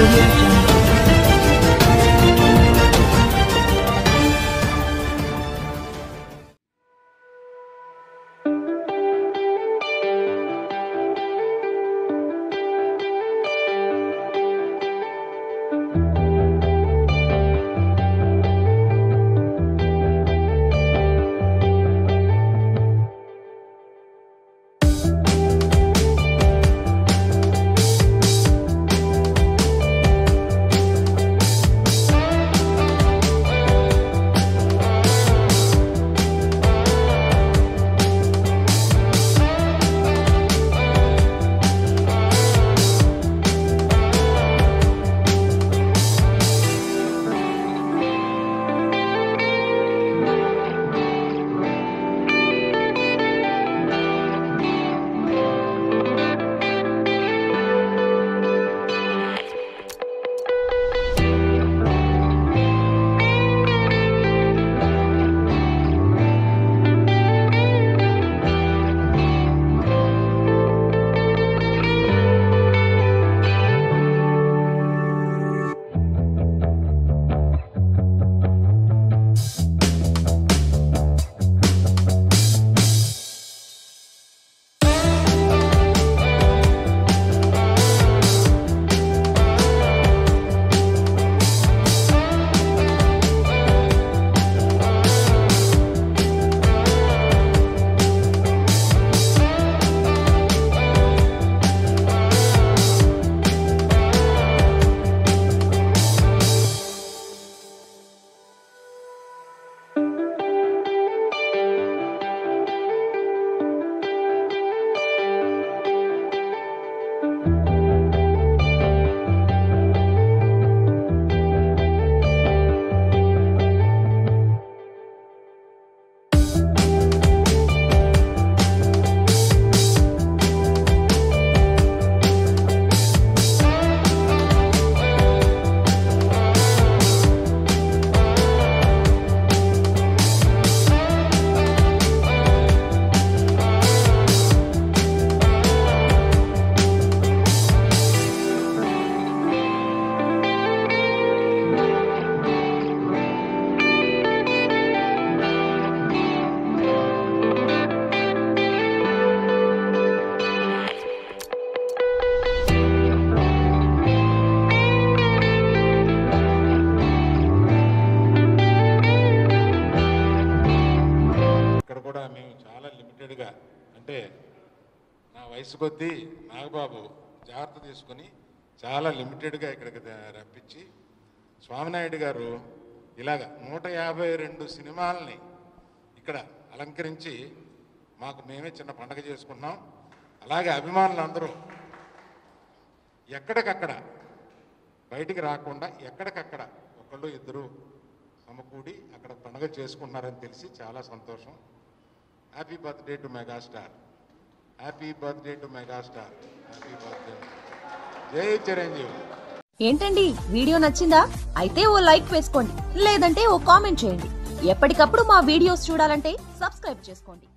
audio jungle. ఇక్కడ కూడా మేము చాలా లిమిటెడ్గా అంటే నా వయసు కొద్దీ నాగబాబు జాగ్రత్త తీసుకొని చాలా లిమిటెడ్గా ఇక్కడికి ద- రప్పించి స్వామినాయుడు గారు ఇలాగ నూట యాభై రెండు సినిమాలని ఇక్కడ అలంకరించి మాకు మేమే చిన్న పండగ చేసుకున్నాం అలాగే అభిమానులు అందరూ ఎక్కడికక్కడ బయటికి రాకుండా ఎక్కడికక్కడ ఒకళ్ళు ఇద్దరు సమకూడి అక్కడ పండుగ చేసుకుంటున్నారని తెలిసి చాలా సంతోషం happy birthday to megastar happy birthday to megastar happy birthday జై చిరంజీవి ఏంటండి వీడియో నచ్చిందా అయితే ఓ లైక్ వేసుకోండి లేదంటే ఓ కామెంట్ చేయండి ఎప్పటికప్పుడు మా వీడియోస్ చూడాలంటే సబ్స్క్రైబ్ చేసుకోండి